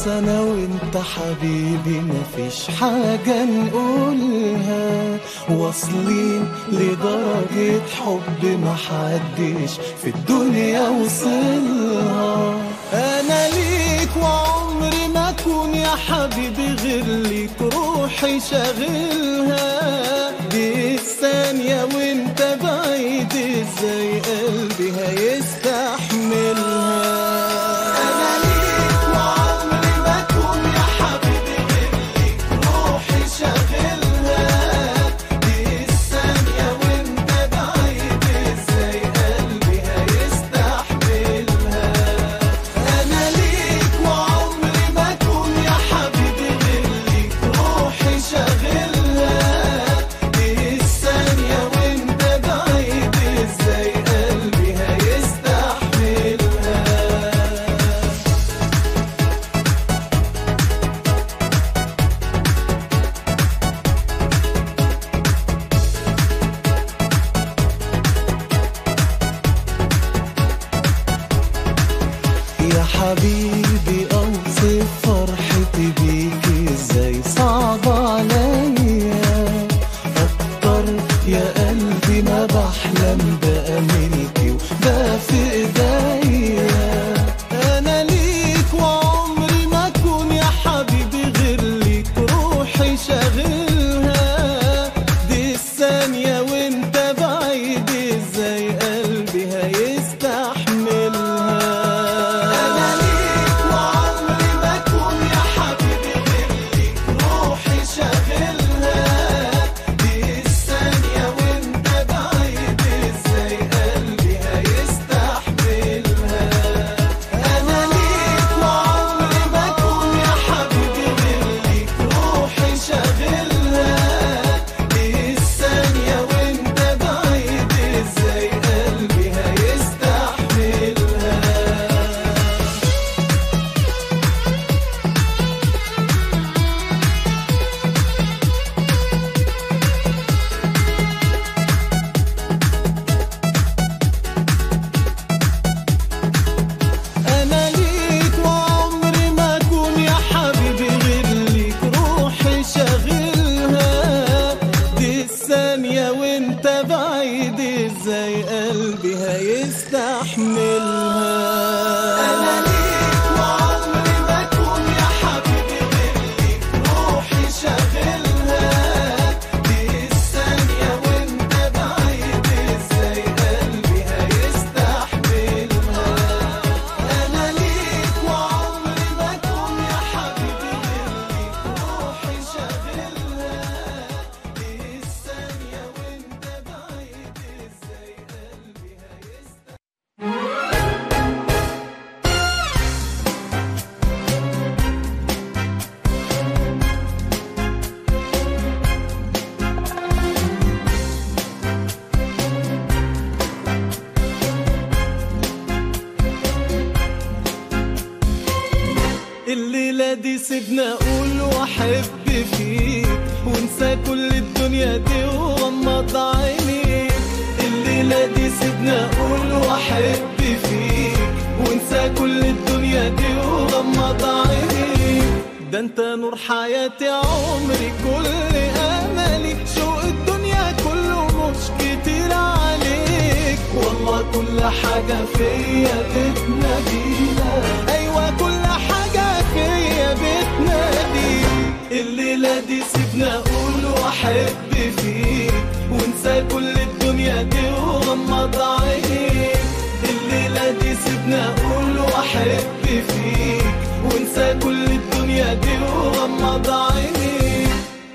خلاص انا وانت حبيبي مفيش حاجة نقولها واصلين لدرجة حب محدش في الدنيا وصلها انا ليك وعمري ما اكون يا حبيبي غير ليك روحي شاغلها دي الثانية وانت بعيد ازاي قلبي هيستحملها انا ليك وعمري ما اكون يا حبيبي غير ليك روحي شاغلها دي الثانية وانت بعيد ازاي قلبي هيستحملها انا ليك وعمري ما اكون يا حبيبي غير ليك روحي شاغلها دي الثانية وانت بعيد ازاي قلبي هيستحملها يا حبيبي اوصف فرحتي بيك ازاي صعب عليا اكتر يا قلبي ما بحلم بقى ملكي وده في ايديا انا ليك وعمري ما اكون يا حبيبي غير ليك روحي شاغلها دي الثانية وانت بعيد ازاي قلبي هيستحملها انا ليك وعمري ما اكون يا حبيبي غير ليك روحي شاغلها دي الثانية وانت بعيد ازاي قلبي هيستحملها انا ليك وعمري ما اكون يا حبيبي غير ليك روحي شاغلها دي الثانية وانت بعيد ازاي قلبي هيستحملها انا ليك وعمري ما اكون يا حبيبي غير ليك روحي شاغلها دي الثانية وانت بعيد ازاي قلبي هيستحملها انا ليك وعمري ما اكون يا حبيبي غير ليك روحي شاغلها دي الثانية وانت بعيد ازاي قلبي هيستحملها أنا ليك وعمري ما أكون يا حبيبي غير ليك روحي شاغلها دي الثانية وأنت بعيد إزاي قلبي هيستحملها الليلة دي سيبنا أقول وأحب فيك وانسى كل الدنيا دي وغمض عينيك الليلة دي سيبنا أقول وأحب فيك وانسى كل الدنيا دي وغمض عينيك ده انت نور حياتي عمري كل أملي شوق الدنيا كله مش كتير عليك والله كل حاجة فيا بتنادينا أيوة كل حاجة فيا بتناديك الليلة دي سيبنا أقول وأحب فيك وانسى كل الدنيا دي وغمض عينيك الليلة دي سيبنا أقول وأحب فيك وانسى كل الدنيا دي وغمض عينيك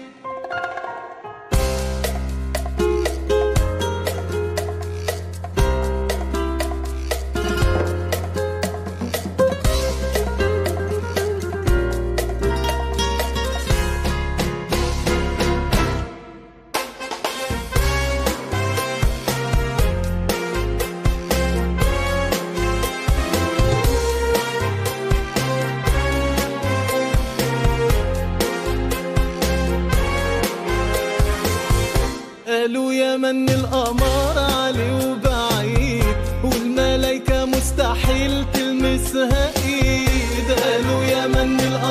قالوا يا من القمر علي وبعيد والملايكة مستحيل تلمسها ايد قالوا يا من القمر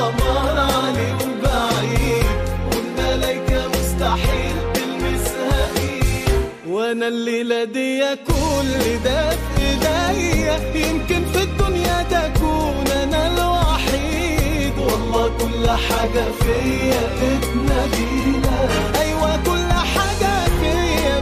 وانا الليلة دي كل ده في ايديا يمكن في الدنيا تكون انا الوحيد والله كل حاجة فيا بتنادينا ايوه كل حاجة فيا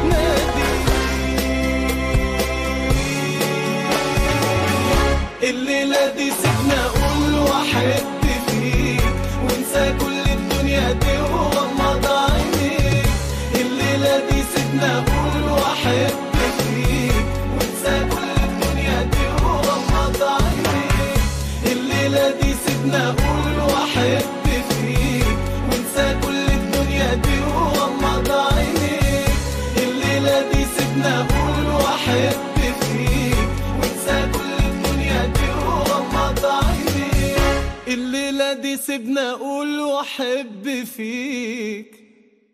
بتنادي الليلة دي سيبنا اقول واحب فيك وانسى كل الدنيا دي وغمض عينيك الليلة دي سيبنا اقول واحب فيك وانسى كل الدنيا دي وغمض عينيك الليلة دي سيبنا اقول واحب فيك وانسى كل الدنيا دي وغمض عينيك الليلة دي سيبنا اقول واحب فيك وانسى كل الدنيا دي وغمض عينيك الليلة دي سيبنا اقول واحب فيك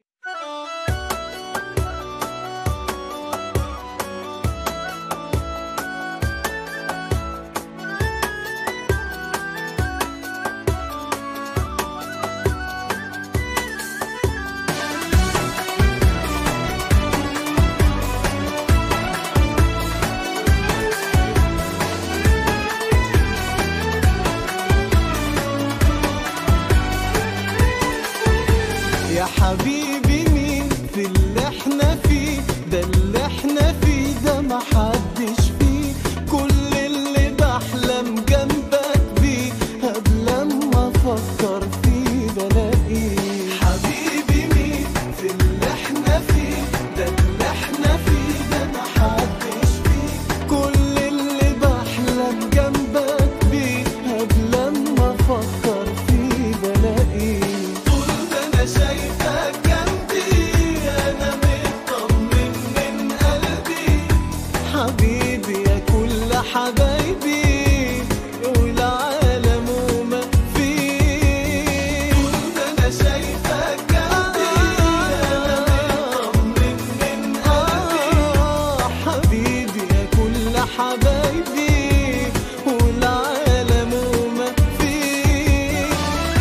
يا حبيبي مين في اللي احنا فيه ده اللي احنا فيه ده محدش فيه كل اللي بحلم جنبك بيه قبل ما افكر فيه بلاقيه حبيبي مين في اللي احنا فيه ده اللي احنا فيه ده محدش فيه كل اللي بحلم جنبك بيه قبل ما افكر فيه بلاقيه طول ما انا شايفك جنبي انا مطمن من قلبي حبيبي يا كل حبايبي والعالم وما فيه طول ما انا شايفك جنبي انا مطمن من قلبي حبيبي يا كل حبايبي والعالم وما فيه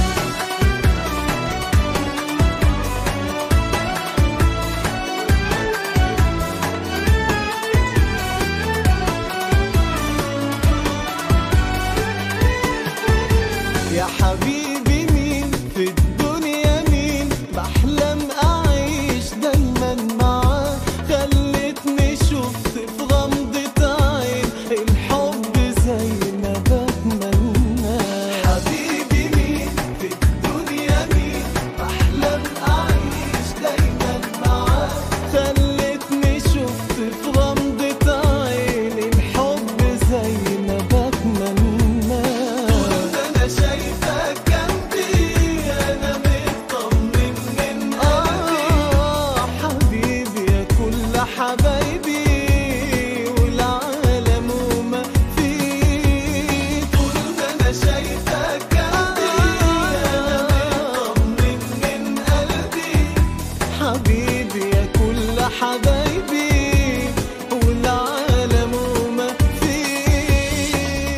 يا حبيبي مين في الدنيا مين بحلم أعيش دايما معاه خلتني شفت في غمضة عين الحب زي ما بتمنى حبيبي مين في الدنيا مين بحلم أعيش دايما معاه خلتني شفت في غمضة عين الحب زي ما بتمنى انا شايفك جنبي انا مطمن من قلبي حبيبي يا كل حبايبي والعالم وما فيه طول ما انا شايفك جنبي انا مطمن من قلبي حبيبي يا كل حبايبي والعالم وما فيه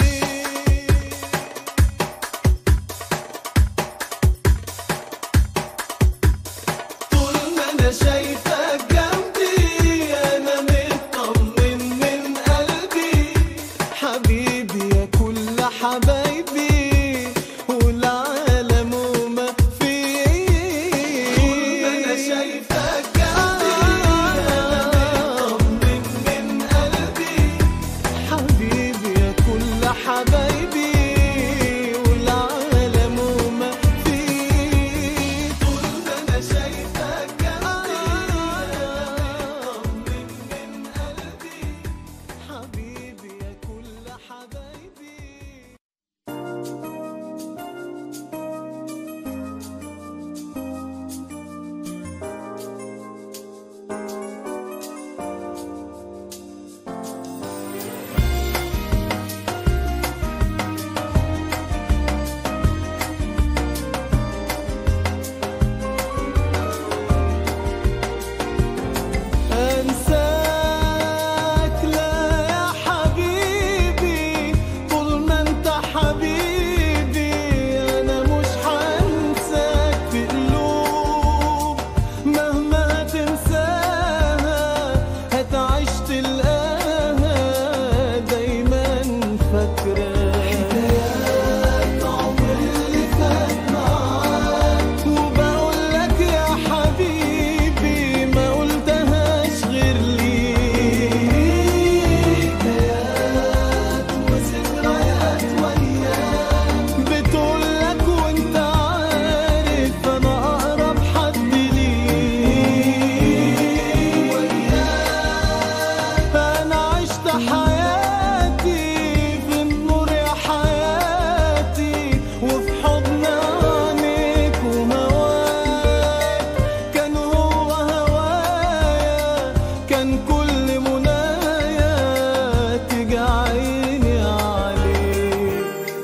طول ما انا شايفك جنبي انا مطمن من قلبي حبيبي يا كل حبايبي والعالم وما فيه طول ما انا شايفك جنبي انا مطمن من قلبي حبيبي يا كل حبايبي والعالم وما فيه طول ما انا شايفك جنبي انا مطمن من قلبي حبيبي يا كل حبايبي كان كل منايا تيجي عيني عليك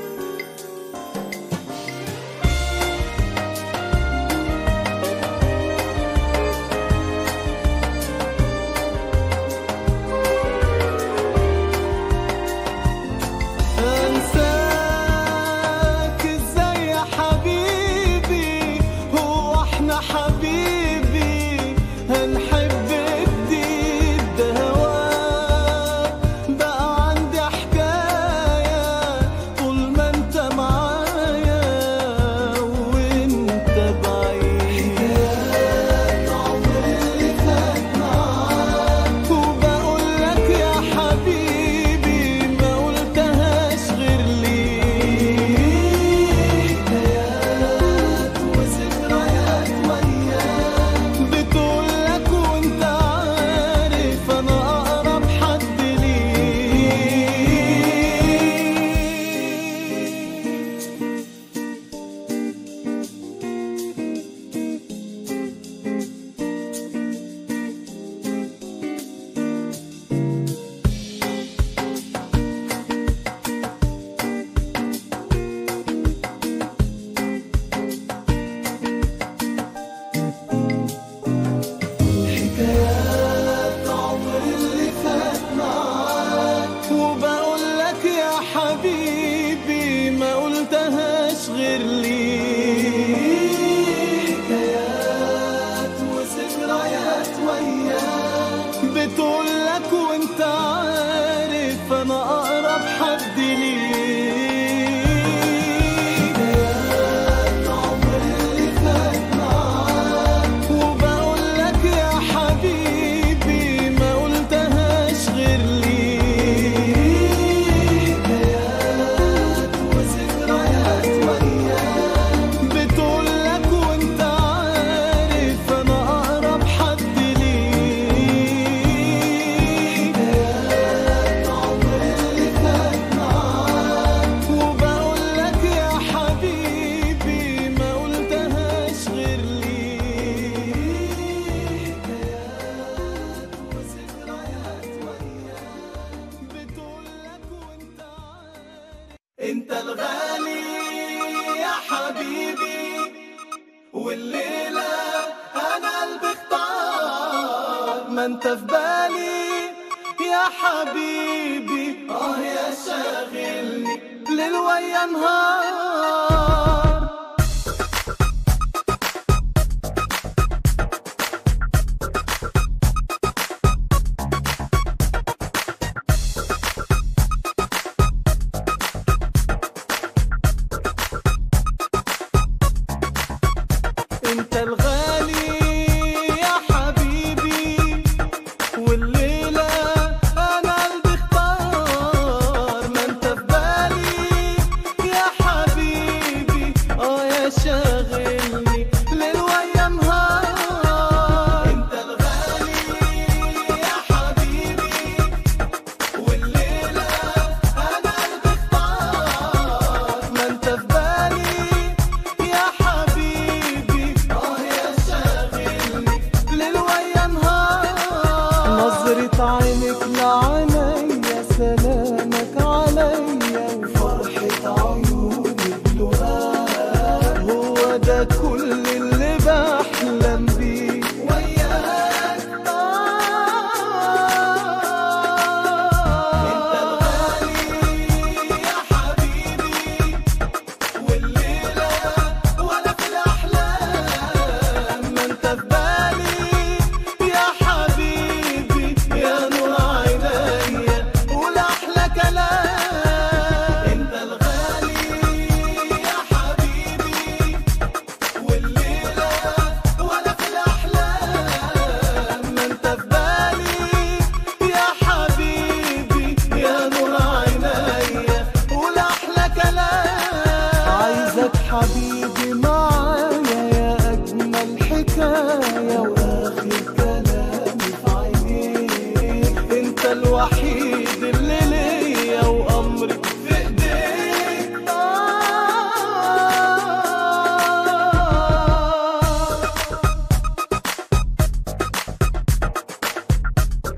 انساك ازاي يا حبيبي هو احنا حبيبي هنحب جديد ده هواك بقى عندي حكاية طول ما انت معايا وانت بعيد حكايات عمري اللي فات معاك وبقول لك يا حبيبي ما قلتهاش غير ليك حكايات وذكريات وياك بتقول لك وانت عارف انا اقرب حد ليك حكايات عمري اللي فات معاك وبقول لك يا حبيبي ما قلتهاش غير ليك حكايات وذكريات وياك بتقول لك وانت عارف انا اقرب حد ليك حكايات عمري اللي فات معاك وبقول لك يا حبيبي ما قلتهاش غير ليك حكايات وذكريات وياك بتقول لك وانت عارف انا اقرب حد ليك حكايات عمري اللي فات معاك وبقول لك يا حبيبي ما قلتهاش غير ليك حكايات وذكريات وياك بتقول لك وانت عارف انت الغالي يا حبيبي والليلة انا قلبي اختار ما انت في بالي يا حبيبي اه يا شاغلني ليل ويا نهار انت الغالي يا حبيبي والليلة انا قلبي اختار ما انت في بالي يا حبيبي اه يا شاغلني ليل ويا نهار انت الغالي يا حبيبي والليلة انا قلبي اختار ما انت في بالي يا حبيبي اه يا شاغلني ليل ويا نهار نظرة عينك لعينيا سلامك عليا وفرحة عيونك لقاك هو ده كل اللي بحلم بيه وياك انت الغالي يا حبيبي والليلة ولا في الأحلام ما أنت في بالي يا حبيبي يا نور عينيا قول أحلى كلام أنت الغالي يا حبيبي والليلة ولا في الأحلام ما أنت في بالي يا حبيبي يا نور عينيا قول أحلى كلام عايزك حبيبي معايا يا أجمل حكاية وآخر كلامي في عينيك أنت الوحيد اللي ليا وأمري في إيديك آه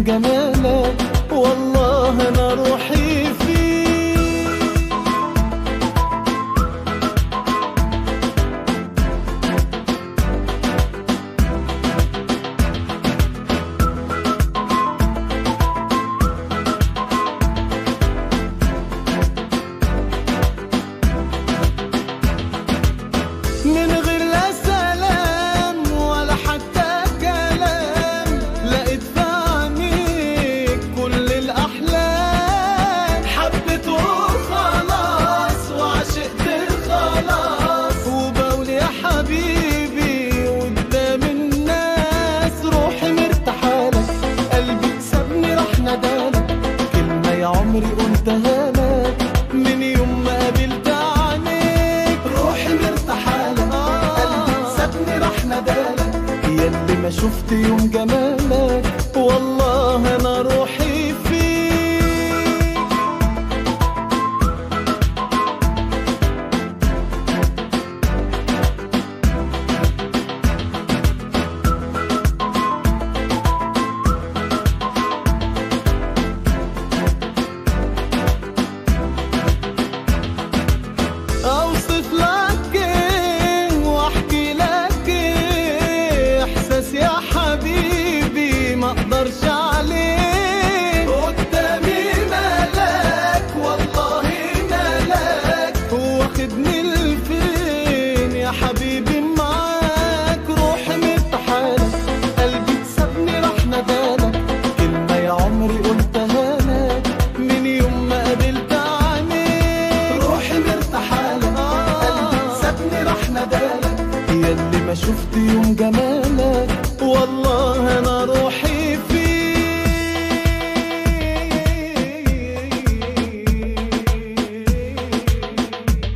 جمالك والله انا روحي فيك من غير لا سلام ولا حتى كلام لقيت في عينيك كل الأحلام حبيت وخلاص وعشقت خلاص وبقول يا حبيبي قدام الناس روحي مرتاحالك قلبي سابني راح ندالك كلمة يا عمري قلتها لك من يوم ما قابلت عينيك روحي مرتاحالك قلبي سابني راح ندالك ياللي ما شفت يوم جمالك والله انا روحي فيك اوصف لك ايه واحكي لك ايه احساس يا حبيبي ما اقدرش عليه قدامي ملاك والله ملاك واخدني لفين يا حبيبي معاك روحي مرتاحالك قلبي سابني راح ندالك كلمة يا عمري قلتها لك من يوم ما قابلت عينيك روحي مرتاحالك قلبي سابني راح ندالك ياللي ما شفت يوم جمالك والله انا روحي فيك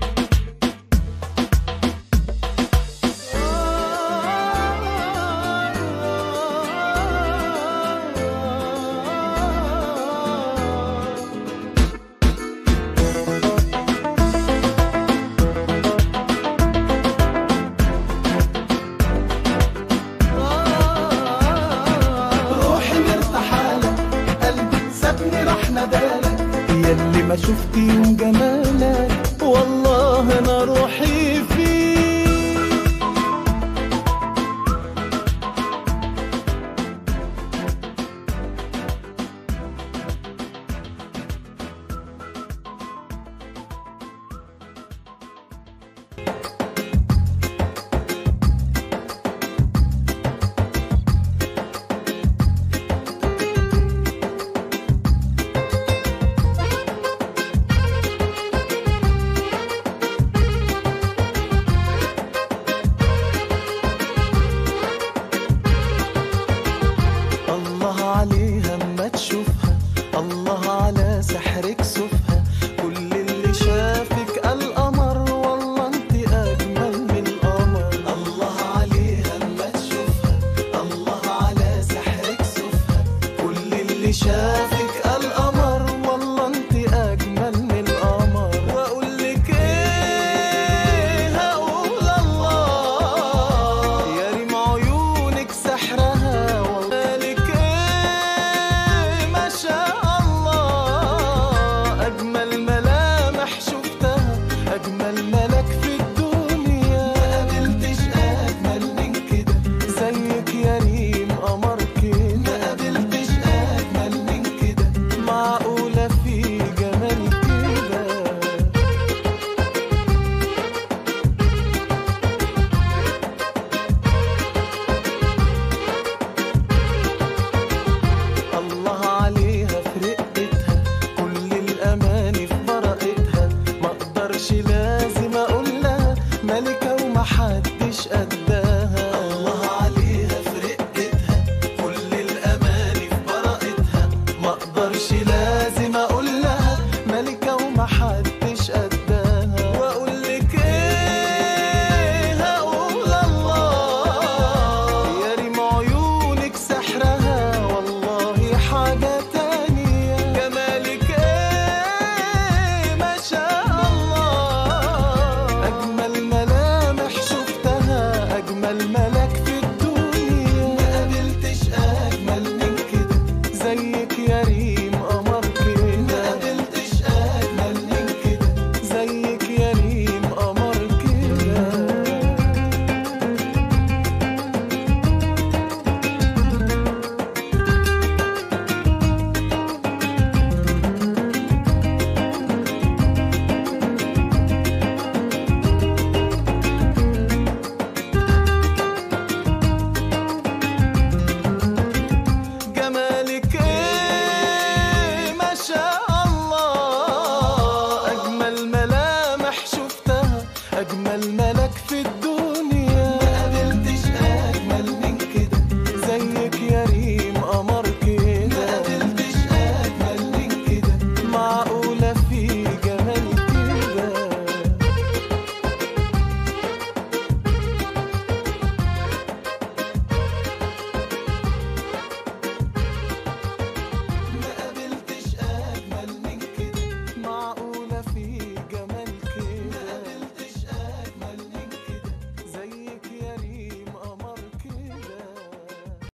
روحي مرتاحالك قلبي سابني راح ندالك ياللي ما شفت يوم جمالك